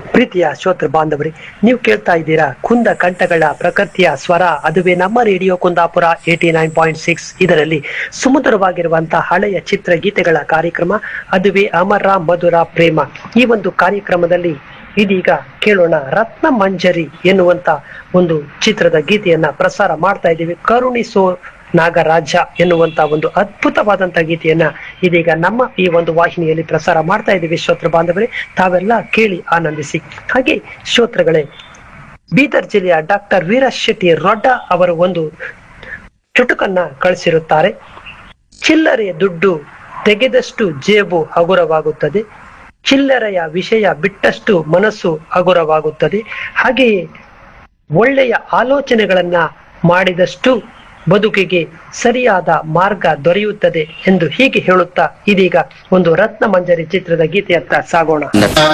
ಪ್ರೀತಿಯ ಶ್ರೋತೃ ಬಾಂಧವರೇ ನೀವು ಕೇಳ್ತಾ ಇದ್ದೀರಾ ಕುಂದ ಕಂಠಗಳ ಪ್ರಕೃತಿಯ ಸ್ವರ ಅದುವೇ ನಮ್ಮ radio Kundapura eighty nine point six ಇದರಲ್ಲಿ ಸುಮಧುರವಾಗಿರುವಂತಹ ಹಳೆಯ ಚಿತ್ರಗೀತೆಗಳ ಕಾರ್ಯಕ್ರಮ ಅದುವೇ ಅಮರ ಮಧುರ ಪ್ರೇಮ ಈ ಒಂದು ಕಾರ್ಯಕ್ರಮದಲ್ಲಿ ಇದೀಗ ಕೇಳೋಣ ರತ್ನ ಮಂಜರಿ ಎನ್ನುವಂತ ಒಂದು ಚಿತ್ರದ ಗೀತೆಯನ್ನ ಪ್ರಸಾರ ಮಾಡ್ತಾ ಇದ್ದೀವಿ ಕರುಣಿಸೋ ನಾಗರಾಜ ಎನ್ನುವಂತ ಒಂದು ಅದ್ಭುತವಾದಂತ ಗೀತೆಯನ್ನ ಇದೀಗ ನಮ್ಮ ಈ ಒಂದು ವಾಹಿನಿಯಲ್ಲಿ ಪ್ರಸಾರ ಮಾಡ್ತಾ ಇದ್ದೀವಿ ಶ್ರೋತೃ ಬಾಂಧವರೇ ತಾವೆಲ್ಲ ಕೇಳಿ ಆನಂದಿಸಿ ಹಾಗೆ ಶ್ರೋತೃಗಳೇ ಬೀದರ್ ಜಿಲ್ಲೆಯ ಡಾಕ್ಟರ್ ವೀರಶ್ ಶೆಟ್ಟಿ ರೊಡ್ಡ ಅವರು ಒಂದು ಚುಟುಕನ್ನ ಕಳಿಸಿರುತ್ತಾರೆ ಚಿಲ್ಲರೆ ದುಡ್ಡು ತೆಗೆದಷ್ಟು ಜೇಬು ಹಗುರವಾಗುತ್ತದೆ ಚಿಲ್ಲರೆಯ ವಿಷಯ ಬಿಟ್ಟಷ್ಟು ಮನಸ್ಸು ಹಗುರವಾಗುತ್ತದೆ ಹಾಗೆಯೇ ಒಳ್ಳೆಯ ಆಲೋಚನೆಗಳನ್ನ ಮಾಡಿದಷ್ಟು ಬದುಕಿಗೆ ಸರಿಯಾದ ಮಾರ್ಗ ದೊರೆಯುತ್ತದೆ ಎಂದು ಹೀಗೆ ಹೇಳುತ್ತಾ ಇದೀಗ ಒಂದು ರತ್ನ ಮಂಜರಿ ಚಿತ್ರದ ಗೀತೆಯತ್ತ ಸಾಗೋಣ